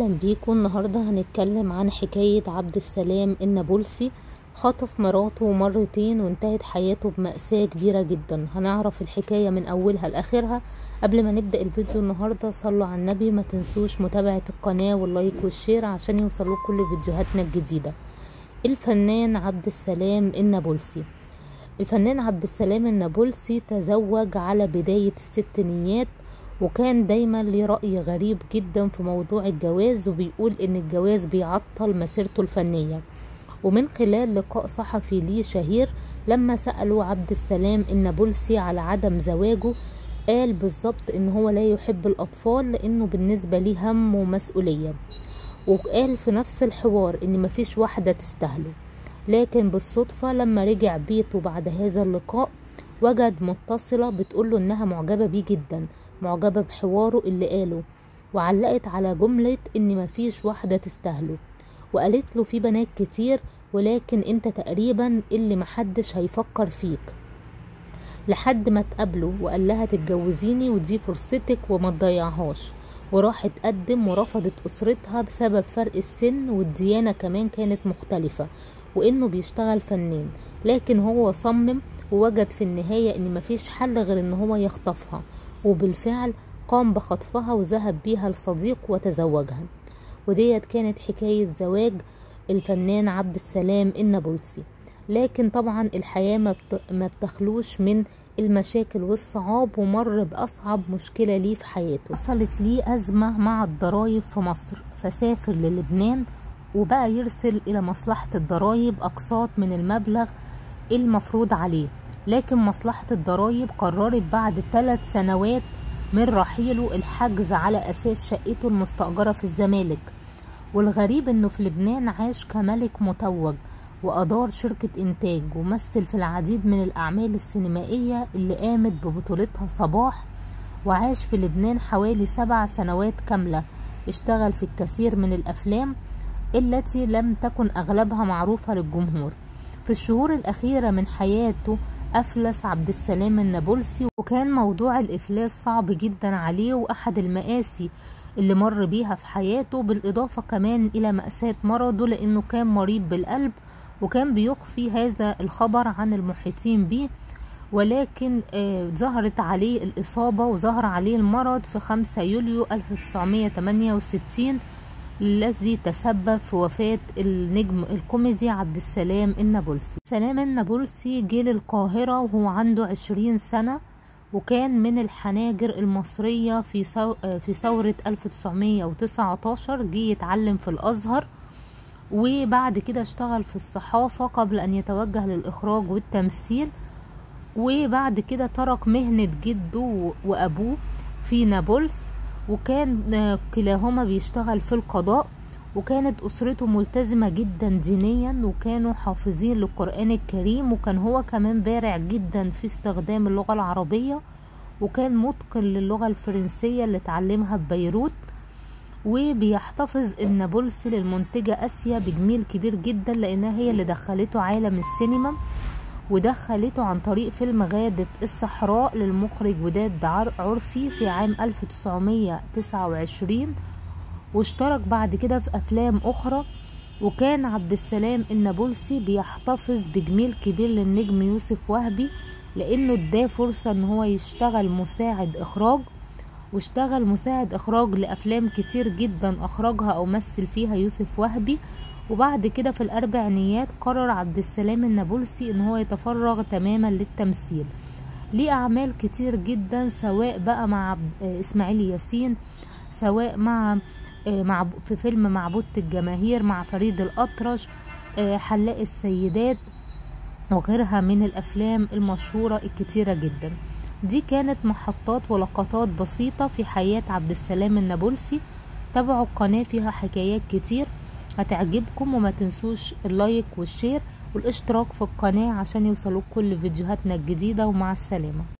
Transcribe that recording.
اهلا بيكم النهارده هنتكلم عن حكايه عبد السلام النابلسي خطف مراته مرتين وانتهت حياته بمأساة كبيرة جدا هنعرف الحكاية من أولها لآخرها قبل ما نبدأ الفيديو النهاردة صلوا على النبي ما تنسوش متابعة القناة واللايك والشير عشان يوصلوا كل فيديوهاتنا الجديدة الفنان عبد السلام النابلسي الفنان عبد السلام النابلسي تزوج على بداية الستينيات وكان دايما ليه رأي غريب جدا في موضوع الجواز وبيقول ان الجواز بيعطل مسيرته الفنية ومن خلال لقاء صحفي ليه شهير لما سألوا عبد السلام النابلسي على عدم زواجه قال بالظبط ان هو لا يحب الاطفال لانه بالنسبة ليه هم ومسؤولية وقال في نفس الحوار ان مفيش واحدة تستاهله لكن بالصدفة لما رجع بيته بعد هذا اللقاء وجد متصلة بتقوله انها معجبة بيه جدا معجبة بحواره اللي قاله وعلقت على جملة ان مفيش واحدة تستاهله وقالت له في بنات كتير ولكن انت تقريبا اللي محدش هيفكر فيك لحد ما تقابله وقال لها تتجوزيني ودي فرصتك وما تضيعهاش وراح اتقدم ورفضت اسرتها بسبب فرق السن والديانة كمان كانت مختلفة وانه بيشتغل فنان لكن هو صمم ووجد في النهاية ان مفيش حل غير ان هو يخطفها وبالفعل قام بخطفها وذهب بيها لصديق وتزوجها وديت كانت حكاية زواج الفنان عبد السلام النابلسي لكن طبعا الحياة ما بتخلوش من المشاكل والصعاب ومر بأصعب مشكلة ليه في حياته حصلت ليه أزمة مع الضرايب في مصر فسافر للبنان وبقى يرسل إلى مصلحة الضرايب أقساط من المبلغ المفروض عليه لكن مصلحة الضرايب قررت بعد ثلاث سنوات من رحيله الحجز على أساس شقته المستأجرة في الزمالك والغريب انه في لبنان عاش كملك متوج وأدار شركة إنتاج ومثل في العديد من الأعمال السينمائية اللي قامت ببطولتها صباح وعاش في لبنان حوالي سبع سنوات كاملة اشتغل في الكثير من الأفلام التي لم تكن أغلبها معروفة للجمهور في الشهور الأخيرة من حياته أفلس عبد السلام النابلسي وكان موضوع الإفلاس صعب جدا عليه وأحد المآسي اللي مر بيها في حياته بالإضافة كمان إلى مأساة مرضه لأنه كان مريض بالقلب وكان بيخفي هذا الخبر عن المحيطين به ولكن آه ظهرت عليه الإصابة وظهر عليه المرض في 5 يوليو 1968 الذي تسبب في وفاة النجم الكوميدي عبد السلام النابلسي سلام النابلسي جه للقاهرة وهو عنده 20 سنة وكان من الحناجر المصرية في سو... في ثورة 1919 جه يتعلم في الأزهر وبعد كده اشتغل في الصحافة قبل أن يتوجه للإخراج والتمثيل وبعد كده ترك مهنة جده وأبوه في نابلس وكان كلاهما بيشتغل في القضاء وكانت أسرته ملتزمة جدا دينيا وكانوا حافظين للقرآن الكريم وكان هو كمان بارع جدا في استخدام اللغة العربية وكان متقن للغة الفرنسية اللي اتعلمها ببيروت وبيحتفظ النابلسي للمنتجة آسيا بجميل كبير جدا لأنها هي اللي دخلته عالم السينما ودخلته عن طريق فيلم غادة الصحراء للمخرج وداد عرفي في عام 1929 واشترك بعد كده في أفلام أخرى وكان عبد السلام النابلسي بيحتفظ بجميل كبير للنجم يوسف وهبي لأنه اداه فرصة ان هو يشتغل مساعد إخراج واشتغل مساعد إخراج لأفلام كتير جدا أخرجها أو مثل فيها يوسف وهبي وبعد كده في الأربعينيات قرر عبد السلام النابلسي ان هو يتفرغ تماما للتمثيل ليه أعمال كتير جدا سواء بقى مع إسماعيل ياسين سواء مع مع في فيلم معبودة الجماهير مع فريد الأطرش حلاق السيدات وغيرها من الأفلام المشهورة الكتيرة جدا دي كانت محطات ولقطات بسيطة في حياة عبد السلام النابلسي تابعوا القناة فيها حكايات كتير هتعجبكم وما تنسوش اللايك والشير والاشتراك في القناة عشان يوصلوك كل فيديوهاتنا الجديدة ومع السلامة